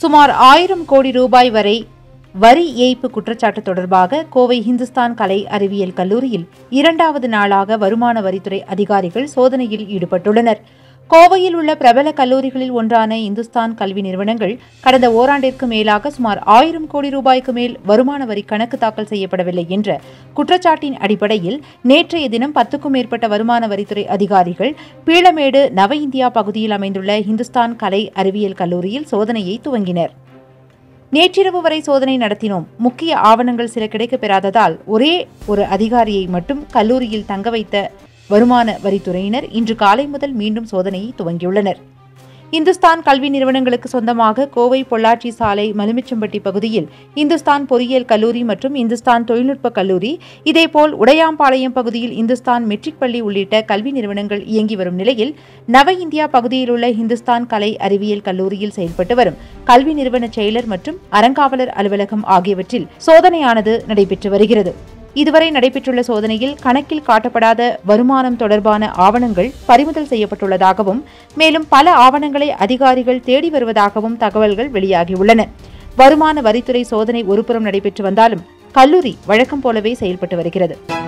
சுமார் ஆயிரம் கோடி ரூபாய் வரை வரி ஏய்ப்பு குற்றச்சாட்டு தொடர்பாக கோவை இந்துஸ்தான் கலை அறிவியல் கல்லூரியில் இரண்டாவது நாளாக வருமான வரித்துறை அதிகாரிகள் சோதனையில் ஈடுபட்டுள்ளனர் கோவையில் உள்ள பிரபல கல்லூரிகளில் ஒன்றான இந்துஸ்தான் கல்வி நிறுவனங்கள் கடந்த ஓராண்டிற்கு மேலாக சுமார் ஆயிரம் கோடி ரூபாய்க்கு மேல் வருமான வரி கணக்கு தாக்கல் செய்யப்படவில்லை என்ற குற்றச்சாட்டின் அடிப்படையில் நேற்றைய தினம் பத்துக்கும் மேற்பட்ட வருமான வரித்துறை அதிகாரிகள் பீளமேடு நவ இந்தியா பகுதியில் அமைந்துள்ள இந்துஸ்தான் கலை அறிவியல் கல்லூரியில் சோதனையை துவங்கினர் நேற்றிரவு வரை சோதனை நடத்தினோம் முக்கிய ஆவணங்கள் சில கிடைக்கப் பெறாததால் ஒரே ஒரு அதிகாரியை மட்டும் கல்லூரியில் தங்க வைத்த வருமான வரித்துறையினர் இன்று காலை முதல் மீண்டும் சோதனையை துவங்கியுள்ளனர் இந்துஸ்தான் கல்வி நிறுவனங்களுக்கு சொந்தமாக கோவை பொள்ளாச்சி சாலை மலுமிச்சம்பட்டி பகுதியில் இந்துஸ்தான் பொறியியல் கல்லூரி மற்றும் இந்துஸ்தான் தொழில்நுட்ப கல்லூரி இதேபோல் உடையாம்பாளையம் பகுதியில் இந்துஸ்தான் மெட்ரிக் பள்ளி உள்ளிட்ட கல்வி நிறுவனங்கள் இயங்கி வரும் நிலையில் நவ இந்தியா பகுதியில் உள்ள இந்துஸ்தான் கலை அறிவியல் கல்லூரியில் செயல்பட்டு வரும் கல்வி நிறுவன செயலர் மற்றும் அறங்காவலர் அலுவலகம் ஆகியவற்றில் சோதனையானது நடைபெற்று வருகிறது இதுவரை நடைபெற்றுள்ள சோதனையில் கணக்கில் காட்டப்படாத வருமானம் தொடர்பான ஆவணங்கள் பறிமுதல் செய்யப்பட்டுள்ளதாகவும் மேலும் பல ஆவணங்களை அதிகாரிகள் தேடி வருவதாகவும் தகவல்கள் வெளியாகியுள்ளன வருமான வரித்துறை சோதனை ஒருபுறம் நடைபெற்று வந்தாலும் கல்லூரி வழக்கம் போலவே செயல்பட்டு வருகிறது